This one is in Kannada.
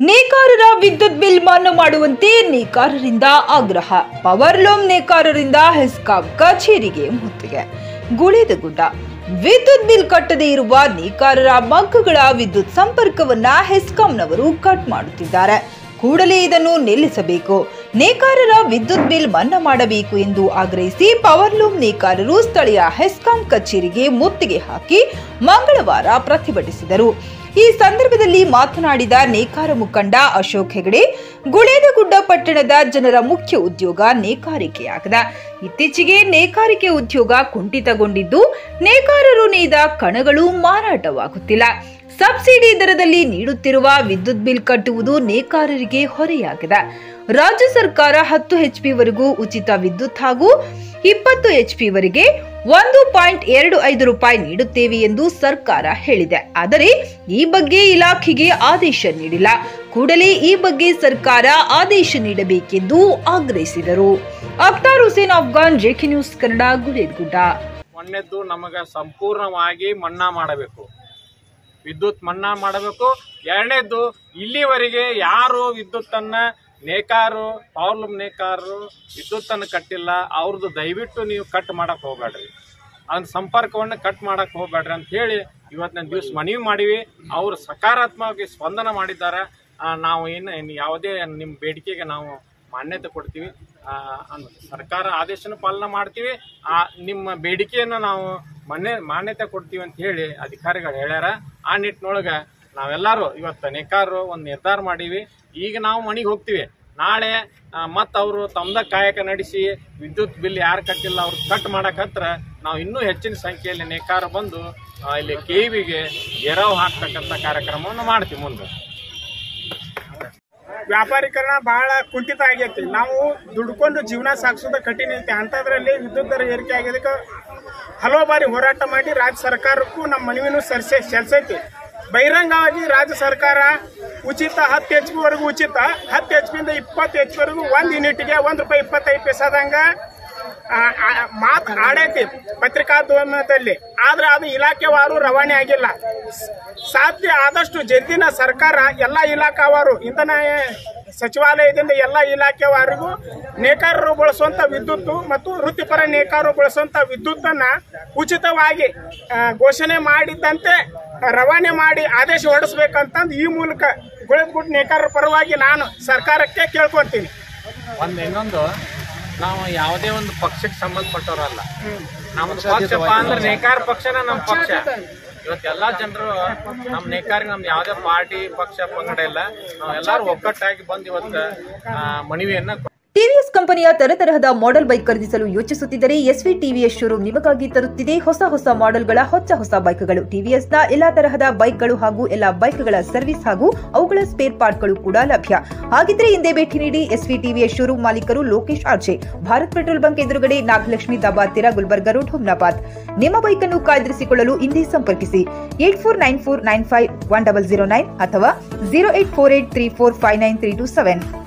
ನೇಕಾರರ ವಿದ್ಯುತ್ ಬಿಲ್ ಮನ್ನಾ ಮಾಡುವಂತೆ ನೇಕಾರರಿಂದ ಆಗ್ರಹ ಪವರ್ ಲೂಮ್ ನೇಕಾರರಿಂದ ಹೆಸ್ಕಾಂ ಕಚೇರಿಗೆ ಮುತ್ತಿಗೆ ಗುಳೇದಗುಡ್ಡ ವಿದ್ಯುತ್ ಬಿಲ್ ಕಟ್ಟದೇ ಇರುವ ನೇಕಾರರ ಮಗ್ಗಗಳ ವಿದ್ಯುತ್ ಸಂಪರ್ಕವನ್ನ ಹೆಸ್ಕಾಂನವರು ಕಟ್ ಮಾಡುತ್ತಿದ್ದಾರೆ ಕೂಡಲೇ ಇದನ್ನು ನಿಲ್ಲಿಸಬೇಕು ನೇಕಾರರ ವಿದ್ಯುತ್ ಬಿಲ್ ಮನ್ನಾ ಮಾಡಬೇಕು ಎಂದು ಆಗ್ರಹಿಸಿ ಪವರ್ಲೂಮ್ ನೇಕಾರರು ಸ್ಥಳೀಯ ಹೆಸ್ಕಾಂ ಕಚೇರಿಗೆ ಮುತ್ತಿಗೆ ಹಾಕಿ ಮಂಗಳವಾರ ಪ್ರತಿಭಟಿಸಿದರು ಈ ಸಂದರ್ಭದಲ್ಲಿ ಮಾತನಾಡಿದ ನೇಕಾರ ಮುಖಂಡ ಅಶೋಕ್ ಹೆಗಡೆ ಗುಳೇದಗುಡ್ಡ ಪಟ್ಟಣದ ಜನರ ಮುಖ್ಯ ಉದ್ಯೋಗ ನೇಕಾರಿಕೆಯಾಗಿದೆ ಇತ್ತೀಚೆಗೆ ನೇಕಾರಿಕೆ ಉದ್ಯೋಗ ಕುಂಠಿತಗೊಂಡಿದ್ದು ನೇಕಾರರು ನೇಯ್ದ ಕಣಗಳು ಮಾರಾಟವಾಗುತ್ತಿಲ್ಲ ಸಬ್ಸಿಡಿ ದರದಲ್ಲಿ ನೀಡುತ್ತಿರುವ ವಿದ್ಯುತ್ ಬಿಲ್ ಕಟ್ಟುವುದು ನೇಕಾರರಿಗೆ ಹೊರೆಯಾಗಿದೆ ರಾಜ್ಯ ಸರ್ಕಾರ ಹತ್ತು ಎಚ್ಪಿ ವರೆಗೂ ಉಚಿತ ವಿದ್ಯುತ್ ಹಾಗೂ ಇಪ್ಪತ್ತು ಎಚ್ಪಿ ವರೆಗೆ ಒಂದು ಪಾಯಿಂಟ್ ಎರಡು ಐದು ರೂಪಾಯಿ ನೀಡುತ್ತೇವೆ ಎಂದು ಸರ್ಕಾರ ಹೇಳಿದೆ ಆದರೆ ಈ ಬಗ್ಗೆ ಇಲಾಖೆಗೆ ಆದೇಶ ನೀಡಿಲ್ಲ ಕೂಡಲೇ ಈ ಬಗ್ಗೆ ಸರ್ಕಾರ ಆದೇಶ ನೀಡಬೇಕೆಂದು ಆಗ್ರಹಿಸಿದರು ಅಖ್ತಾರ್ ಹುಸೇನ್ ಅಫ್ಘಾನ್ ಜೆಕೆ ನ್ಯೂಸ್ ಕನ್ನಡ ಗುಳೇದಗುಡ್ಡ ಒಂದನೇದ್ದು ನಮಗೆ ಸಂಪೂರ್ಣವಾಗಿ ಮನ್ನಾ ಮಾಡಬೇಕು ವಿದ್ಯುತ್ ಮನ್ನಾ ಮಾಡಬೇಕು ಎರಡನೇದ್ದು ಇಲ್ಲಿವರೆಗೆ ಯಾರು ವಿದ್ಯುತ್ತನ್ನ ನೇಕಾರು ಪವರ್ಲೂಮ್ ನೇಕಾರರು ವಿದ್ಯುತ್ತನ್ನು ಕಟ್ಟಿಲ್ಲ ಅವ್ರದ್ದು ದಯವಿಟ್ಟು ನೀವು ಕಟ್ ಮಾಡಕ್ ಹೋಗ್ಬೇಡ್ರಿ ಅದನ್ನ ಸಂಪರ್ಕವನ್ನು ಕಟ್ ಮಾಡಕ್ ಹೋಗ್ಬೇಡ್ರಿ ಅಂತ ಹೇಳಿ ಇವತ್ತಿನ ದಿವಸ ಮನವಿ ಮಾಡಿವಿ ಅವರು ಸಕಾರಾತ್ಮಕವಾಗಿ ಸ್ಪಂದನ ಮಾಡಿದ್ದಾರೆ ಆ, ನಾವು ಏನು ಇನ್ನು ಯಾವುದೇ ನಿಮ್ಮ ಬೇಡಿಕೆಗೆ ನಾವು ಮಾನ್ಯತೆ ಕೊಡ್ತೀವಿ ಆ, ಅನ್- ಸರ್ಕಾರ ಆದೇಶನ ಪಾಲನೆ ಮಾಡ್ತೀವಿ ಆ ನಿಮ್ಮ ಬೇಡಿಕೆಯನ್ನು ನಾವು ಮಾನ್ಯ ಮಾನ್ಯತೆ ಕೊಡ್ತೀವಿ ಅಂತ ಹೇಳಿ ಅಧಿಕಾರಿಗಳು ಹೇಳ್ಯಾರ ಆ ನಿಟ್ಟಿನೊಳಗೆ ನಾವೆಲ್ಲರೂ ಇವತ್ತು ನೇಕಾರರು ಒಂದು ನಿರ್ಧಾರ ಮಾಡೀವಿ ಈಗ ನಾವು ಮನೆಗೆ ಹೋಗ್ತೀವಿ ನಾಳೆ ಮತ್ತು ಅವರು ತಮ್ಮದ ಕಾಯಕ ನಡೆಸಿ ವಿದ್ಯುತ್ ಬಿಲ್ ಯಾರು ಕಟ್ಟಿಲ್ಲ ಅವ್ರು ಕಟ್ ಮಾಡಕತ್ರ ನಾವು ಇನ್ನೂ ಹೆಚ್ಚಿನ ಸಂಖ್ಯೆಯಲ್ಲಿ ನೇಕಾರ ಬಂದು ಆ, ಇಲ್ಲಿ ಕೇವಿಗೆ ಗೆರವು ಹಾಕ್ತಕ್ಕಂಥ ಕಾರ್ಯಕ್ರಮವನ್ನು ಮಾಡ್ತೀವಿ ಮುಂದೆ ವ್ಯಾಪಾರೀಕರಣ ಬಹಳ ಕುಂಠಿತ ಆಗೈತಿ ನಾವು ದುಡ್ಕೊಂಡು ಜೀವನ ಸಾಗಿಸೋದು ಕಠಿಣ ಐತಿ ಅಂಥದ್ರಲ್ಲಿ ವಿದ್ಯುತ್ ದರ ಏರಿಕೆ ಆಗಿದ್ದಕ್ಕೆ ಹಲವು ಬಾರಿ ಹೋರಾಟ ಮಾಡಿ ರಾಜ್ಯ ಸರ್ಕಾರಕ್ಕೂ ನಮ್ಮ ಮನವಿನೂ ಸರ್ಸೆ ಸೆಲ್ಸೈತಿ ಬಹಿರಂಗವಾಗಿ ರಾಜ್ಯ ಸರ್ಕಾರ ಉಚಿತ ಹತ್ತು ಎಚ್ ವರೆಗೂ ಉಚಿತ ಹತ್ತು ಎಚ್ ಪಿಯಿಂದ ಇಪ್ಪತ್ತು ಎಚ್ ವರೆಗೂ ಒಂದು ಯೂನಿಟ್ಗೆ ಒಂದು ರೂಪಾಯಿ ಇಪ್ಪತ್ತೈದು ಪೈಸಾದಂಗ ಮಾತು ಆಡೈತಿ ಪತ್ರಿಕಾದ್ಯಮದಲ್ಲಿ ಆದ್ರೆ ಅದು ಇಲಾಖೆವಾರು ರವಾನೆ ಆಗಿಲ್ಲ ಸಾಧ್ಯ ಆದಷ್ಟು ಜಲ್ದಿನ ಸರ್ಕಾರ ಎಲ್ಲ ಇಲಾಖಾವಾರು ಇಂಧನ ಸಚಿವಾಲಯದಿಂದ ಎಲ್ಲ ಇಲಾಖೆವಾರಿಗೂ ನೇಕಾರರು ಬಳಸುವಂತ ವಿದ್ಯುತ್ ಮತ್ತು ವೃತ್ತಿಪರ ನೇಕಾರರು ಬಳಸುವಂತ ವಿದ್ಯುತ್ತನ್ನ ಉಚಿತವಾಗಿ ಆ, ಘೋಷಣೆ ಮಾಡಿದ್ದಂತೆ ರವಾನೆ ಮಾಡಿ ಆದೇಶ ಹೊರಡಿಸ್ಬೇಕಂತಂದು ಈ ಮೂಲಕ ಗುಳಿದ್ಗುಡ್ ನೇಕಾರರ ಪರವಾಗಿ ನಾನು ಸರ್ಕಾರಕ್ಕೆ ಕೇಳ್ಕೊಂತೀನಿ ಒಂದು ಇನ್ನೊಂದು ನಾವು ಯಾವುದೇ ಒಂದು ಪಕ್ಷಕ್ಕೆ ಸಂಬಂಧಪಟ್ಟವರಲ್ಲ ನಮ್ದು ಪಕ್ಷಪ್ಪ ಅಂದ್ರೆ ನೇಕಾರ ಪಕ್ಷನ ನಮ್ಮ ಪಕ್ಷ ಇವತ್ತು ಎಲ್ಲಾ ಜನರು ನಮ್ಮ ನೇಕಾರಿಗೆ ನಮ್ದು ಯಾವುದೇ ಪಾರ್ಟಿ ಪಕ್ಷ ಪಂಗಡ ಇಲ್ಲ ನಾವು ಎಲ್ಲರೂ ಒಗ್ಗಟ್ಟಾಗಿ ಬಂದು ಇವತ್ತು ಆ, ಮನವಿಯನ್ನ ಟಿವಿಎಸ್ ಕಂಪನಿಯ ತರತರಹದ ಮಾಡೆಲ್ ಬೈಕ್ ಖರೀದಿಸಲು ಯೋಚಿಸುತ್ತಿದ್ದರೆ ಎಸ್ವಿ ಟಿವಿಎಸ್ ಶೋರೂಮ್ ನಿಮಗಾಗಿ ತರುತ್ತಿದೆ ಹೊಸ ಹೊಸ ಮಾಡೆಲ್ಗಳ ಹೊಸ ಹೊಸ ಬೈಕ್ಗಳು ಟಿವಿಎಸ್ನ ಎಲ್ಲಾ ತರಹದ ಬೈಕ್ಗಳು ಹಾಗೂ ಎಲ್ಲಾ ಬೈಕ್ಗಳ ಸರ್ವಿಸ್ ಹಾಗೂ ಅವುಗಳ ಸ್ಪೇರ್ ಪಾರ್ಟ್ಗಳು ಕೂಡ ಲಭ್ಯ ಹಾಗಿದ್ರೆ ಹಿಂದೆ ಭೇಟಿ ನೀಡಿ ಎಸ್ವಿ ಟಿವಿಎಸ್ ಶೋರೂಮ್ ಮಾಲೀಕರು ಲೋಕೇಶ್ ಆರ್ಚೆ ಭಾರತ್ ಪೆಟ್ರೋಲ್ ಬಂಕ್ ಎದುರುಗಡೆ ನಾಗಲಕ್ಷ್ಮಿ ದಾಬಾ ಹತ್ತಿರ ಗುಲ್ಬರ್ಗ ರೋಡ್ ಹುಮ್ನಾಬಾದ್ ನಿಮ್ಮ ಬೈಕ್ ಅನ್ನು ಕಾಯ್ದಿರಿಸಿಕೊಳ್ಳಲು ಹಿಂದೆ ಸಂಪರ್ಕಿಸಿ eight four nine four nine five one double zero nine ಅಥವಾ zero eight four eight three four five nine three two seven